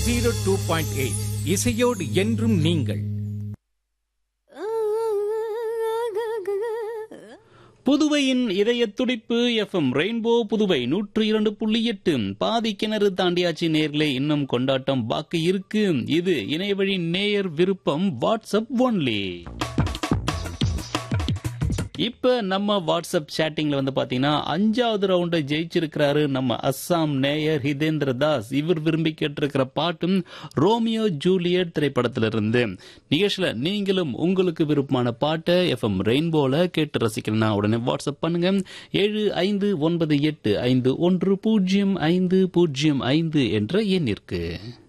zero two point eight இசையோடு என்றும் நீங்கள் புதுவையின் இதய துடிப்பு எஃப்எம் ரெயின்போ புதுவை நூற்று இரண்டு புள்ளி எட்டு பாதி கிணறு தாண்டியாச்சு நேர்களே இன்னும் கொண்டாட்டம் பாக்கி இருக்கு இது இணையவழி நேயர் விருப்பம் வாட்ஸ்அப் ஒன்லி இப்ப நம்ம வாட்ஸ்அப் சேட்டிங்ல வந்து பாத்தீங்கன்னா அஞ்சாவது ரவுண்டை ஜெயிச்சிருக்கிறாரு நம்ம அஸ்ஸாம் நேயர் ஹிதேந்திர தாஸ் இவர் விரும்பி கேட்டிருக்கிற பாட்டும் ரோமியோ ஜூலியட் திரைப்படத்துல இருந்து நிகழ்ச்சியில நீங்களும் உங்களுக்கு விருப்பமான பாட்டை எஃப்எம் ரெயின்போல கேட்டு ரசிக்கணும்னா உடனே வாட்ஸ்அப் பண்ணுங்க ஏழு ஐந்து ஒன்பது எட்டு ஐந்து ஒன்று பூஜ்ஜியம் ஐந்து பூஜ்ஜியம் ஐந்து என்ற எண்ணிற்கு